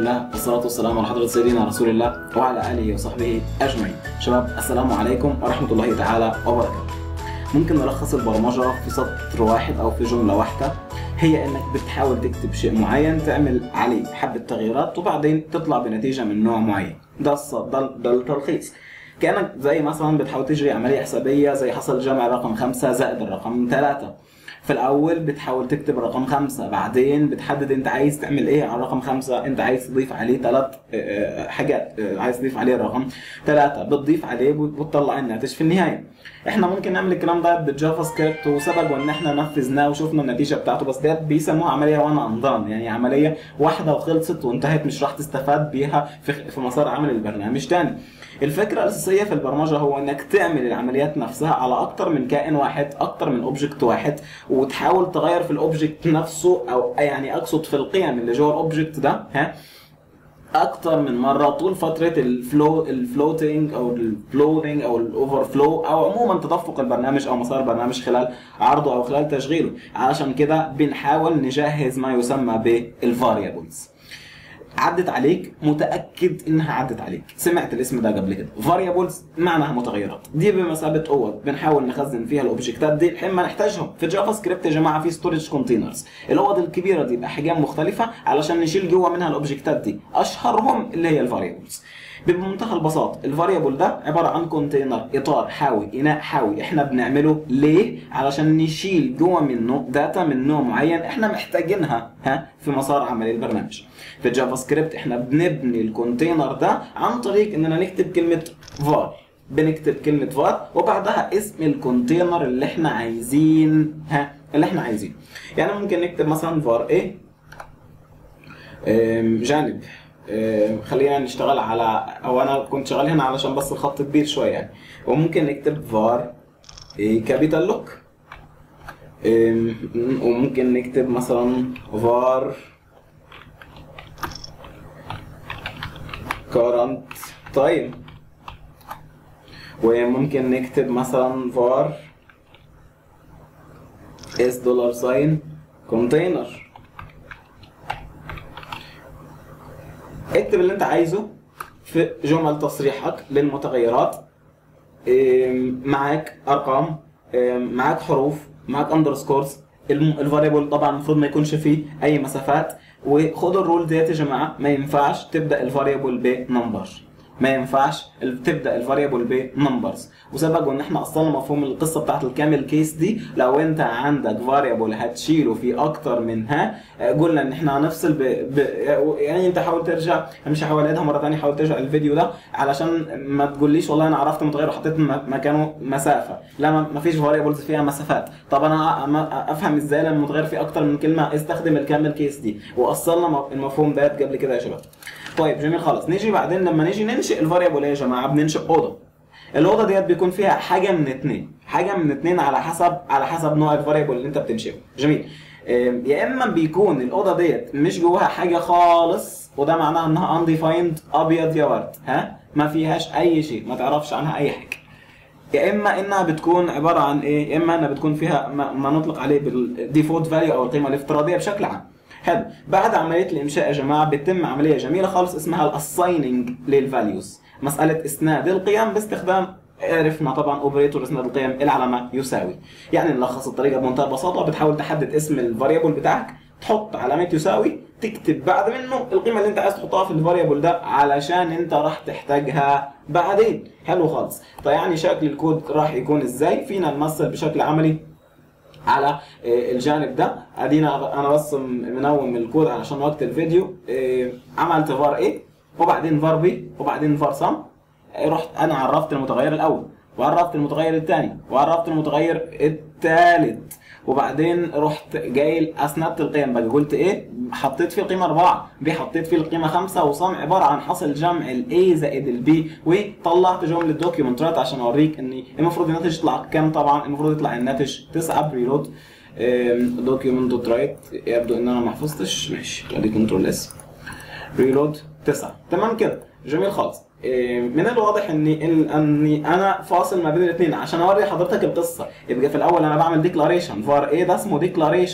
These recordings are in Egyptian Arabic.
لله والصلاة والسلام على حضرة سيدنا رسول الله وعلى آله وصحبه أجمعين شباب السلام عليكم ورحمة الله تعالى وبركاته ممكن نلخص البرمجة في سطر واحد أو في جملة واحدة هي إنك بتحاول تكتب شيء معين تعمل عليه حبة تغييرات وبعدين تطلع بنتيجة من نوع معين ده الص- ده ده التلخيص كأنك زي مثلا بتحاول تجري عملية حسابية زي حصل جمع رقم خمسة زائد الرقم ثلاثة في الأول بتحاول تكتب رقم خمسة بعدين بتحدد أنت عايز تعمل إيه على رقم خمسة أنت عايز تضيف عليه ثلاث حاجات آه، عايز تضيف عليه الرقم ثلاثة بتضيف عليه وتطلع الناتج في النهاية احنا ممكن نعمل الكلام ده بالجافا سكريبت وسبق وان احنا نفذناه وشفنا النتيجه بتاعته بس ديت بيسموها عمليه وانا انظان يعني عمليه واحده وخلصت وانتهت مش راح تستفاد بيها في في مسار عمل البرنامج تاني الفكره الاساسيه في البرمجه هو انك تعمل العمليات نفسها على اكتر من كائن واحد اكتر من اوبجكت واحد وتحاول تغير في الاوبجكت نفسه او يعني اقصد في القيم اللي جوه الاوبجكت ده ها اكتر من مره طول فتره الفلو الفلوتنج او الفلودنج او الاوفر فلو او عموما تدفق البرنامج او مسار البرنامج خلال عرضه او خلال تشغيله علشان كده بنحاول نجهز ما يسمى بالفاريبلز عدت عليك متاكد انها عدت عليك سمعت الاسم ده قبل كده فاريبلز معناها متغيرات دي بمثابه اوض بنحاول نخزن فيها الاوبجكتات دي لحين ما نحتاجهم في جافا سكريبت يا جماعه في ستورج كونتينرز الاوض الكبيره دي باحجام مختلفه علشان نشيل جوه منها الاوبجكتات دي اشهرهم اللي هي الفاريبلز بمنتهى البساطه الفاريبل ده عباره عن كونتينر اطار حاوي اناء حاوي احنا بنعمله ليه علشان نشيل جوه منه داتا من نوع معين احنا محتاجينها ها في مسار عمل البرنامج في جافا سكريبت احنا بنبني الكونتينر ده عن طريق اننا نكتب كلمه var بنكتب كلمه var وبعدها اسم الكونتينر اللي احنا عايزين ها اللي احنا عايزينه يعني ممكن نكتب مثلا var ايه أم، جانب أم، خلينا نشتغل على او انا كنت شغال هنا علشان بس الخط كبير شويه يعني وممكن نكتب var كابيتال لوك وممكن نكتب مثلا var current time وممكن نكتب مثلا var s دولار ساين container اكتب اللي انت عايزه في جمل تصريحك للمتغيرات إم، معاك ارقام إم، معاك حروف معاك اندرسكورز الفاريبل طبعا المفروض ما يكونش فيه اي مسافات وخد الرول ديت يا جماعه ما ينفعش تبدا الفاريبل بنمبر ما ينفعش ال- تبدا الفاريبل بنمبرز وسبق ان احنا اصلا مفهوم القصه بتاعت الكامل كيس دي لو انت عندك فاريبل هتشيله في اكتر منها آه، قلنا ان احنا هنفصل ب... ب... يعني انت حاول ترجع مش هحاول اعيدها مره ثانيه حاول ترجع الفيديو ده علشان ما تقوليش والله انا عرفت متغير وحطيت م- مكانه مسافه لا ما ما فيش فاريبلز فيها مسافات طب انا أ- أ- افهم ازاي لما المتغير فيه اكتر من كلمه استخدم الكامل كيس دي واصلنا م- المفهوم ده قبل كده يا شباب طيب جميل خلاص نيجي بعدين لما نيجي ننشئ الفاريبل ايه يا جماعه بننشئ اوضه الاوضه ديت بيكون فيها حاجه من اتنين حاجه من اتنين على حسب على حسب نوع الفاريبل اللي انت بتنشئه جميل آم، يا اما بيكون الاوضه ديت مش جواها حاجه خالص وده معناه انها undefined ابيض يا ورد ها ما فيهاش اي شيء ما تعرفش عنها اي حاجه يا اما انها بتكون عباره عن ايه يا اما انها بتكون فيها ما, ما نطلق عليه بالديفولت فاليو او القيمه الافتراضيه بشكل عام حلو بعد عمليه الانشاء يا جماعه بتتم عمليه جميله خالص اسمها الاسايننج للفاليوز مساله اسناد القيم باستخدام عرفنا طبعا اوبريتور اسناد القيم العلامه يساوي يعني نلخص الطريقه بمنتهى البساطه بتحاول تحدد اسم الفاريبل بتاعك تحط علامه يساوي تكتب بعد منه القيمه اللي انت عايز تحطها في الفاريبل ده علشان انت راح تحتاجها بعدين حلو خالص فيعني شكل الكود راح يكون ازاي فينا نمثل بشكل عملي على آه، الجانب ده ادينا انا بس م- منوم الكود علشان وقت الفيديو آه، عملت فار ايه وبعدين فار بي وبعدين فار سم رحت انا عرفت المتغير الاول وعرفت المتغير الثاني وعرفت المتغير الثالث وبعدين رحت جاي اسندت القيم بقى قلت ايه حطيت فيه القيمه 4 بي حطيت فيه القيمه 5 وصم عباره عن حاصل جمع الاي زائد البي وطلعت جمله دوكيومنتات عشان اوريك ان المفروض الناتج يطلع كام طبعا المفروض يطلع الناتج 9 بريلود دوكيومنت دوت رايت يبدو ان انا ما حفظتش ماشي ادي كنترول اس ريلود 9 تمام كده جميل خالص إيه، من الواضح اني إن- اني انا فاصل ما بين الاثنين عشان اوري حضرتك القصه يبقى في الاول انا بعمل ديكلاريشن فار ايه ده اسمه ديكلاريشن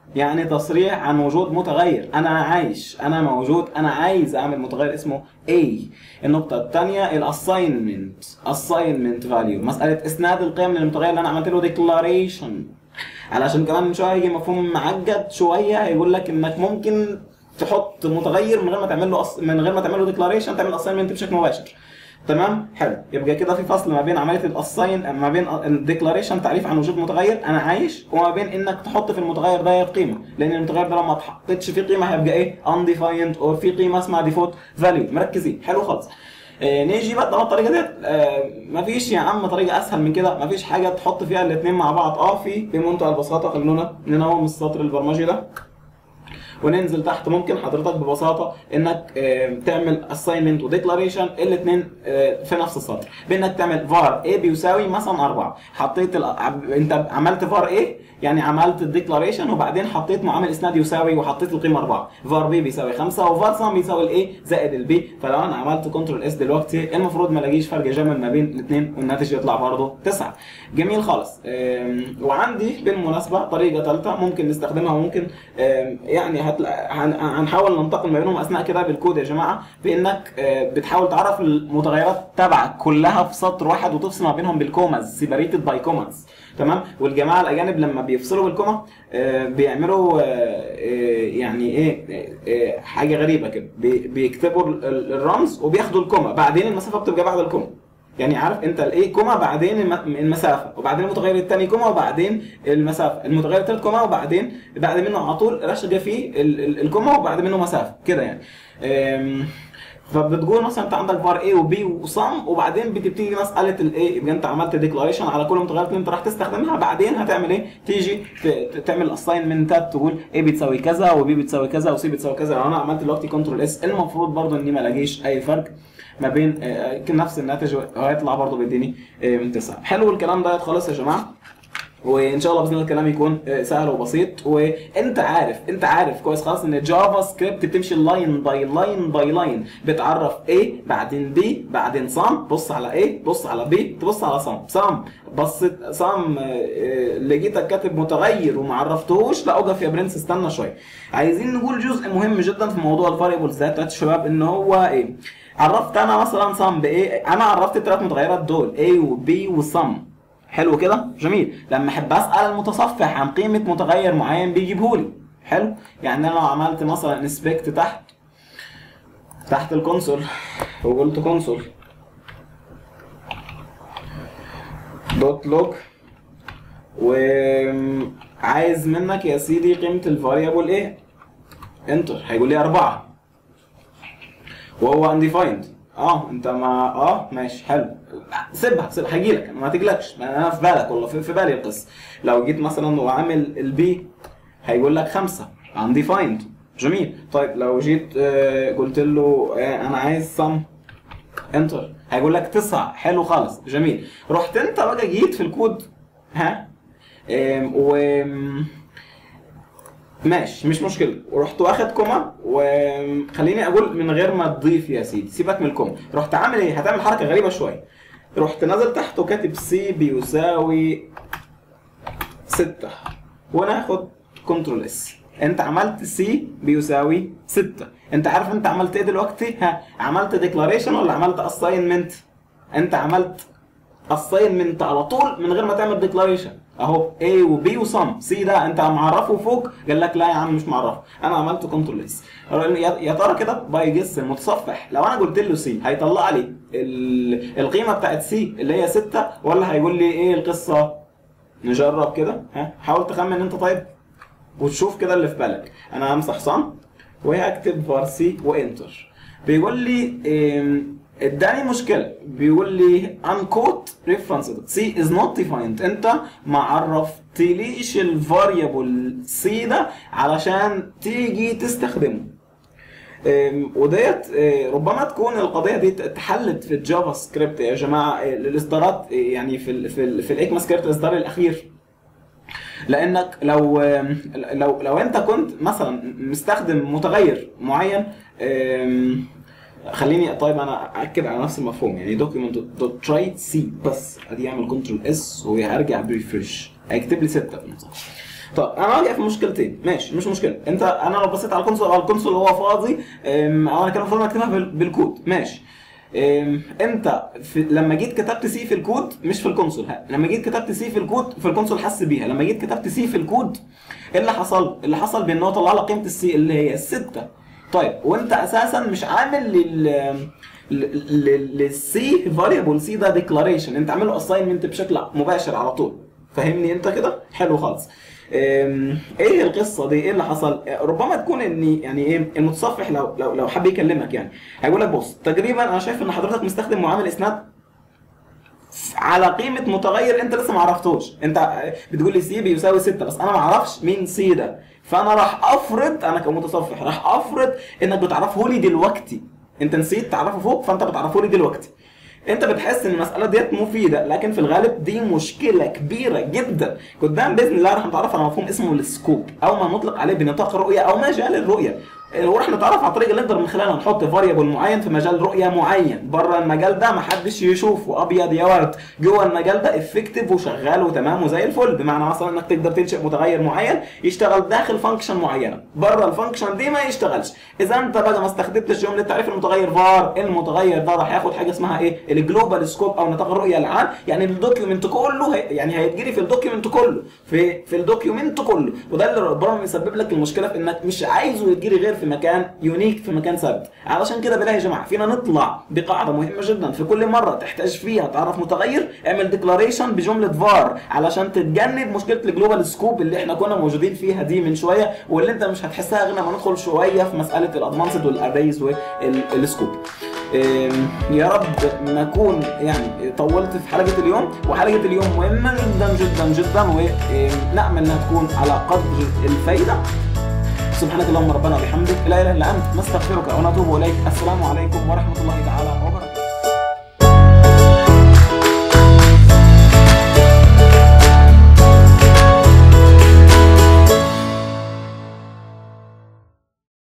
يعني تصريح عن وجود متغير انا عايش انا موجود انا عايز اعمل متغير اسمه A النقطة الثانية الاساينمنت assignment value مسألة اسناد القيم للمتغير اللي انا عملت له declaration علشان كمان من شوية هيجي مفهوم معقد شوية هيقول لك انك ممكن تحط متغير من غير ما تعمل له أص... من غير ما تعمل له ديكلاريشن تعمل اساينمنت بشكل مباشر تمام حلو يبقى كده في فصل ما بين عمليه الاساين ما بين الديكلاريشن تعريف عن وجود متغير انا عايش وما بين انك تحط في المتغير ده قيمه لان المتغير ده لو ما اتحطتش فيه قيمه هيبقى ايه undefined او في قيمه اسمها ديفولت فاليو مركزين حلو خالص آه نيجي بقى طبعا الطريقه ديت آه مفيش يا عم طريقه اسهل من كده مفيش حاجه تحط فيها الاثنين مع بعض اه في بمنتهى البساطه خلونا ننوم السطر البرمجي ده وننزل تحت ممكن حضرتك ببساطه انك تعمل اساينمنت وديكلاريشن الاثنين في نفس السطر بانك تعمل فار اي بيساوي مثلا 4 حطيت ال... انت عملت فار اي يعني عملت الديكلاريشن وبعدين حطيت معامل اسناد يساوي وحطيت القيمه 4 فار بي بيساوي 5 وفار سم بيساوي الاي زائد البي فلو انا عملت كنترول اس دلوقتي المفروض ما الاقيش فرق جمل ما بين الاثنين والناتج يطلع برضه 9 جميل خالص وعندي بالمناسبه طريقه ثالثه ممكن نستخدمها وممكن يعني هنحاول ننتقل ما بينهم اثناء كتابه الكود يا جماعه بانك بتحاول تعرف المتغيرات تبعك كلها في سطر واحد وتفصل ما بينهم بالكوماز سيبريتد باي كوماز تمام والجماعه الاجانب لما بيفصلوا بالكوما بيعملوا يعني ايه حاجه غريبه كده بيكتبوا الرمز وبياخدوا الكوما بعدين المسافه بتبقى بعد الكوما يعني عارف انت الايه كوما بعدين المسافه وبعدين المتغير الثاني كوما وبعدين المسافه المتغير الثالث كوما وبعدين بعد منه على طول رشقه فيه الكوما وبعد منه مسافه كده يعني فبتقول مثلا انت عندك فار اي وبي وصم وبعدين بتبتدي مساله الايه يبقى انت عملت ديكلاريشن على كل المتغيرات اللي انت راح تستخدمها بعدين هتعمل ايه؟ تيجي تعمل اساينمنتات تقول ايه بتساوي كذا وبي بتساوي كذا وسي بتساوي كذا لو انا عملت دلوقتي كنترول اس المفروض برضو اني ما الاقيش اي فرق ما بين نفس الناتج هيطلع برضو بيديني من 9 حلو الكلام ده خالص يا جماعه وان شاء الله باذن الله الكلام يكون سهل وبسيط وانت عارف انت عارف كويس خالص ان جافا سكريبت بتمشي لاين باي لاين باي لاين بتعرف A بعدين B بعدين صم بص على A بص على B تبص على صم صم بصيت صم لقيتك كاتب متغير وما عرفتهوش لا اقف يا برنس استنى شويه عايزين نقول جزء مهم جدا في موضوع الفاريبلز ده يا شباب ان هو ايه عرفت انا مثلا صم بايه انا عرفت الثلاث متغيرات دول A وB وصم حلو كده جميل لما احب اسال المتصفح عن قيمه متغير معين بيجيبه لي حلو يعني انا لو عملت مثلا انسبكت تحت تحت الكونسول وقلت كونسول دوت لوج وعايز منك يا سيدي قيمه الفاريبل ايه انتر هيقول لي أربعة وهو undefined اه انت ما اه ماشي حلو سيبها سيبها هجي لك ما تقلقش انا في بالك والله في, في بالي القصه لو جيت مثلا وعامل البي هيقول لك خمسه undefined جميل طيب لو جيت آه قلت له آه انا عايز سم انتر هيقول لك تسعه حلو خالص جميل رحت انت بقى جيت في الكود ها و ماشي مش مشكله ورحت واخد كوما وخليني اقول من غير ما تضيف يا سيدي سيبك من الكوما رحت عامل ايه هتعمل حركه غريبه شويه رحت نازل تحت وكاتب سي بيساوي 6 وانا هاخد كنترول اس انت عملت سي بيساوي 6 انت عارف انت عملت ايه دلوقتي ها عملت ديكلاريشن ولا عملت اساينمنت انت عملت اساينمنت على طول من غير ما تعمل ديكلاريشن اهو A وB وصم سي ده انت معرفه فوق قال لك لا يا عم مش معرفه انا عملت كنترول اس يا ترى كده باي جس المتصفح لو انا قلت له سي هيطلع لي القيمه بتاعت سي اللي هي 6 ولا هيقول لي ايه القصه نجرب كده ها حاول تخمن انت طيب وتشوف كده اللي في بالك انا همسح صم وهكتب فار سي وانتر بيقول لي اداني مشكله بيقول لي unquote reference c is not defined انت ما عرفتليش الفاريبل c ده علشان تيجي تستخدمه وديت ربما تكون القضيه دي اتحلت في الجافا سكريبت يا جماعه الاصدارات يعني في ال في ال في الاكما سكريبت الاصدار الاخير لانك لو لو لو انت كنت مثلا مستخدم متغير معين خليني طيب انا اكد على نفس المفهوم يعني دوكيمنت دوت تراي سي بس ادي اعمل كنترول اس وهرجع بريفرش هيكتب لي 6 في المصحف طب انا واقع في مشكلتين ماشي مش مشكله انت انا لو بصيت على الكونسول على الكونسول هو فاضي أم، او انا كان المفروض اكتبها بال- بالكود ماشي أم، انت في لما جيت كتبت سي في الكود مش في الكونسول ها. لما جيت كتبت سي في الكود في الكونسول حس بيها لما جيت كتبت سي في الكود ايه اللي حصل اللي حصل بان هو طلع لك قيمه السي اللي هي السته طيب وانت اساسا مش عامل لل للسي فاريبل سي ده ديكلاريشن انت عامله اساينمنت بشكل مباشر على طول فاهمني انت كده حلو خالص أم، ايه القصه دي ايه اللي حصل ربما تكون ان يعني ايه المتصفح لو لو لو حب يكلمك يعني هيقول لك بص تقريبا انا شايف ان حضرتك مستخدم معامل اسناد على قيمه متغير انت لسه ما عرفتوش انت بتقول لي سي بيساوي 6 بس انا ما اعرفش مين سي ده فانا راح افرض انا كمتصفح راح افرض انك بتعرفه لي دلوقتي انت نسيت تعرفه فوق فانت بتعرفه لي دلوقتي انت بتحس ان المساله ديت مفيده لكن في الغالب دي مشكله كبيره جدا قدام باذن الله راح نتعرف على مفهوم اسمه السكوب او ما نطلق عليه بنطاق الرؤيه او مجال الرؤيه وراح نتعرف على طريقه اللي نقدر من خلالها نحط فاريبل معين في مجال رؤيه معين بره المجال ده ما حدش يشوفه ابيض يا ورد جوه المجال ده افكتيف وشغال وتمام وزي الفل بمعنى مثلا انك تقدر تنشئ متغير معين يشتغل داخل فانكشن معينه بره الفانكشن دي ما يشتغلش اذا انت بقى ما استخدمتش جمله تعريف المتغير فار المتغير ده راح ياخد حاجه اسمها ايه الجلوبال سكوب او نطاق الرؤيه العام يعني الدوكيومنت كله هي يعني هيتجري في الدوكيومنت كله في في الدوكيومنت كله وده اللي ربما يسبب لك المشكله في انك مش عايزه يتجري غير في مكان يونيك في مكان ثابت علشان كده بالله يا جماعه فينا نطلع بقاعده مهمه جدا في كل مره تحتاج فيها تعرف متغير اعمل ديكلاريشن بجمله فار علشان تتجنب مشكله الجلوبال سكوب اللي احنا كنا موجودين فيها دي من شويه واللي انت مش هتحسها غير لما ندخل شويه في مساله الادفانسد والاريز والسكوب أم، يا رب نكون يعني طولت في حلقه اليوم وحلقه اليوم مهمه جدا جدا جدا ونامل انها تكون على قدر الفايده سبحانك اللهم ربنا وبحمدك لا اله الا انت نستغفرك ونتوب اليك السلام عليكم ورحمه الله تعالى وبركاته